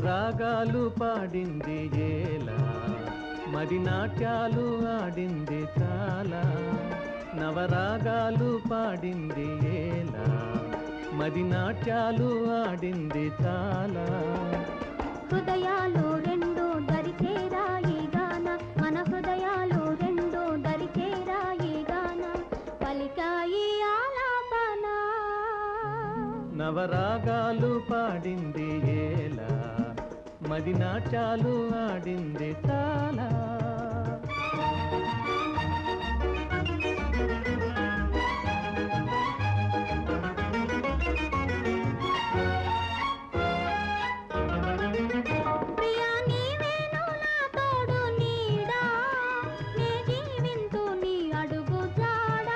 నవరాగాలు పాడింది ఏలా మది నాట్యాలు ఆడింది చాలా నవరాగాలు పాడింది ఏలా మది నాట్యాలు ఆడింది చాలా హృదయాలు రెండు దరిచేరాయి గాన మన హృదయాలు రెండు దరిచేరాయి గాన పలికాయి ఆలాపన నవరాగాలు పాడింది ఏలా మది నాట్యాలు ఆడింది చాలా ప్రియా నీవేను నా తోడు నీడా నే జీవింతు నీ అడుగు జాడా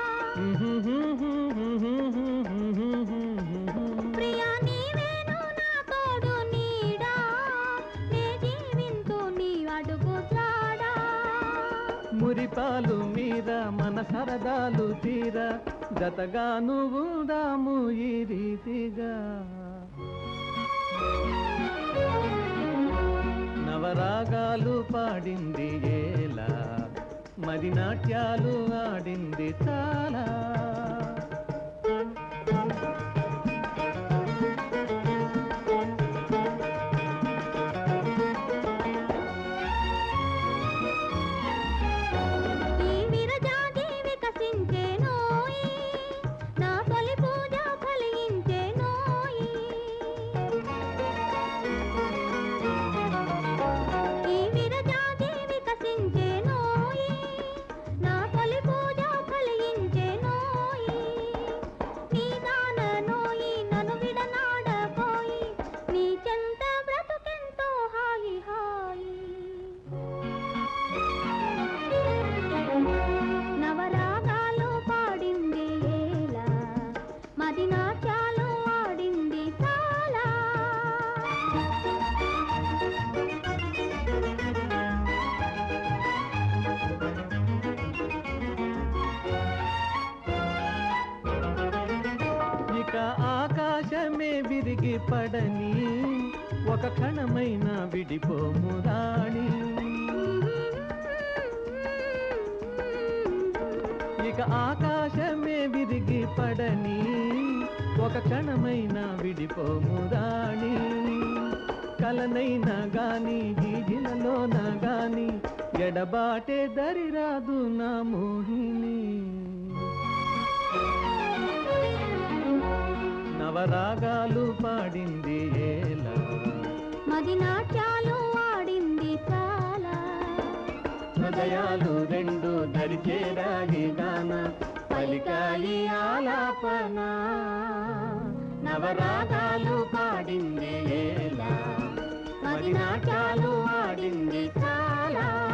ప్రియా నీవేను నా తోడు నీడా నే జీవింతు నీ అడుగు జాడా మురిపాలు మీద మన సరదాలు తీర జతగా నువ్వు దాము ఈ రీతిగా నవరాగాలు పాడింది ఏలా మది నాట్యాలు ఆడింది చాలా ఈ విరజాజి వికసించేనోయి నా తొలి పూజ ఫలించేనోయి ఈ విరజాజి వికసించేనోయి నా తొలి పూజ ఫలించేనోయి నీ దాననోయి నన్ను విడనాడకోయి నీ చెంత బ్రతుకెంతో హాయి హాయి నవరాగాలు పాడింది ఏలా మది నాట్యాలు ఆడింది చాలా ఇక ఆకాశమే విరిగి పడని ఒక క్షణమైన విడిపోము రాణి ఇక ఆకాశమే విరిగి పడని ఒక క్షణమైన విడిపోము రాణి కలనైనా గాని గీగిలలోన గాని ఎడబాటే దరిరాదు నా మోహిని నవరాగాలు పాడింది ఏలా మది నాట్యాలు ఆడింది చాలా హృదయాలు రెండు దరిచేరాగి గాన పలికాయి ఆలాపన నవరాగాలు పాడింది ఏలా మరి నాట్యాలు ఆడింది చాలా